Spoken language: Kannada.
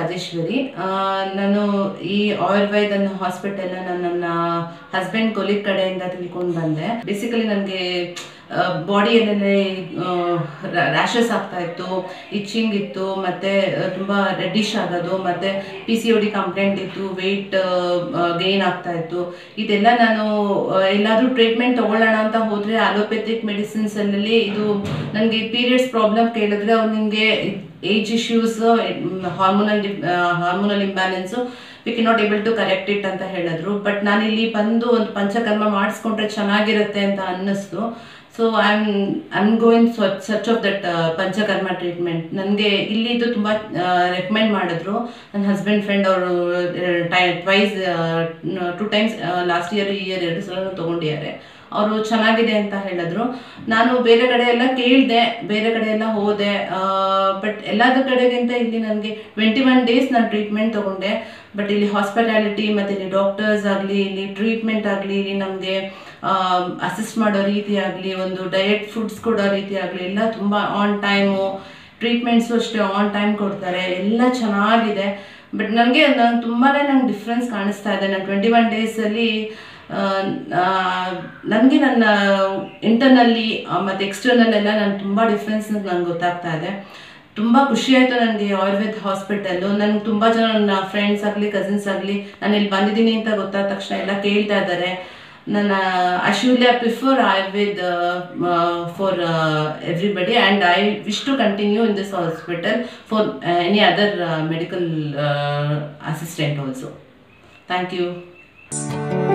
ರಾಜೇಶ್ವರಿ ಆ, ನಾನು ಈ ಆಯುರ್ವೇದ್ ಅನ್ನೋ ಹಾಸ್ಪಿಟಲ್ ನನ್ನ ಹಸ್ಬೆಂಡ್ ಕೊಲಿಗ್ ಕಡೆಯಿಂದ ತಿಳ್ಕೊಂಡು ಬಂದೆ ಬೇಸಿಕಲಿ ನನಗೆ ಬಾಡಿಯಲ್ಲೇ ರ್ಯಾಷಸ್ ಆಗ್ತಾ ಇತ್ತು ಇಚ್ಚಿಂಗ್ ಇತ್ತು ಮತ್ತೆ ಆ, ತುಂಬಾ ರೆಡ್ಡಿಶ್ ಆಗೋದು ಮತ್ತೆ P C O D complaint ಇತ್ತು ವೆಯ್ಟ್ ಗೇನ್ ಆಗ್ತಾ ಇತ್ತು ಇದೆಲ್ಲ ನಾನು ಆ, ಎಲ್ಲಾದ್ರೂ ಟ್ರೀಟ್ಮೆಂಟ್ ತಗೊಳ್ಳೋಣ ಅಂತ ಹೋದ್ರೆ ಅಲೋಪೆಥಿಕ್ ಮೆಡಿಸಿನ್ಸ್ ಅಲ್ಲಿ ಇದು ನನಗೆ ಪೀರಿಯಡ್ಸ್ ಪ್ರಾಬ್ಲಮ್ ಕೇಳಿದ್ರೆ ಅವ್ರು ನಿಮಗೆ age issues hormonal hormonal imbalance we can not able to correct it ಅಂತ ಹೇಳಿದ್ರು ಬಟ್ ನಾನು ಇಲ್ಲಿ ಬಂದು ಒಂದು ಪಂಚಕರ್ಮ ಮಾಡಿಸ್ಕೊಂಡ್ರೆ ಚೆನ್ನಾಗಿರುತ್ತೆ ಅಂತ ಅನ್ನಿಸ್ತು so I am I am going search of that panchakarma treatment ನನಗೆ ಇಲ್ಲಿದ್ದು ತುಂಬ ರೆಕಮೆಂಡ್ ಮಾಡಿದ್ರು ನನ್ನ ಹಸ್ಬೆಂಡ್ ಫ್ರೆಂಡ್ ಅವರು ಟೈ twice two times last year ಈ ಇಯರ್ ಎರಡು ಸಲ ತೊಗೊಂಡಿದ್ದಾರೆ ಅವರು ಚೆನ್ನಾಗಿದೆ ಅಂತ ಹೇಳಿದ್ರು ನಾನು ಬೇರೆ ಕಡೆ ಎಲ್ಲ ಕೇಳಿದೆ ಬೇರೆ ಕಡೆ ಎಲ್ಲ ಹೋದೆ ಬಟ್ ಎಲ್ಲದ ಕಡೆಗಿಂತ ಇಲ್ಲಿ ನನಗೆ ಟ್ವೆಂಟಿ ಒನ್ ಡೇಸ್ ನಾನು ಟ್ರೀಟ್ಮೆಂಟ್ ತಗೊಂಡೆ ಬಟ್ ಇಲ್ಲಿ ಹಾಸ್ಪಿಟಾಲಿಟಿ ಮತ್ತು ಇಲ್ಲಿ ಡಾಕ್ಟರ್ಸ್ ಆಗಲಿ ಇಲ್ಲಿ ಟ್ರೀಟ್ಮೆಂಟ್ ಆಗಲಿ ಇಲ್ಲಿ ನಮಗೆ ಅಸಿಸ್ಟ್ ಮಾಡೋ ರೀತಿ ಆಗಲಿ ಒಂದು ಡಯಟ್ ಫುಡ್ಸ್ ಕೊಡೋ ರೀತಿ ಆಗಲಿ ಎಲ್ಲ ತುಂಬ ಆನ್ ಟೈಮು ಟ್ರೀಟ್ಮೆಂಟ್ಸು ಅಷ್ಟೇ ಆನ್ ಟೈಮ್ ಕೊಡ್ತಾರೆ ಎಲ್ಲ ಚೆನ್ನಾಗಿದೆ ಬಟ್ ನನಗೆ ನಾನು ತುಂಬಾ ನಂಗೆ ಡಿಫ್ರೆನ್ಸ್ ಕಾಣಿಸ್ತಾ ಇದೆ ನಾನು ಟ್ವೆಂಟಿ ಒನ್ ಡೇಸಲ್ಲಿ ನನಗೆ ನನ್ನ ಇಂಟರ್ನಲ್ಲಿ ಮತ್ತು ಎಕ್ಸ್ಟರ್ನಲ್ ಎಲ್ಲ ನಾನು ತುಂಬ ಡಿಫ್ರೆನ್ಸ್ ನಂಗೆ ಗೊತ್ತಾಗ್ತಾ ಇದೆ ತುಂಬ ಖುಷಿ ಆಯಿತು ನನಗೆ ಆಯುರ್ವೇದ್ ಹಾಸ್ಪಿಟಲ್ಲು ನನಗೆ ತುಂಬ ಜನ ನನ್ನ ಫ್ರೆಂಡ್ಸ್ ಆಗಲಿ ಕಸಿನ್ಸ್ ಆಗಲಿ ನಾನು ಇಲ್ಲಿ ಬಂದಿದ್ದೀನಿ ಅಂತ ಗೊತ್ತಾದ ತಕ್ಷಣ ಎಲ್ಲ ಕೇಳ್ತಾ ಇದ್ದಾರೆ ನನ್ನ ಅಶ್ಯೂಲಿ I prefer Ayurved for everybody and I wish to continue in this hospital for any other medical assistant also thank you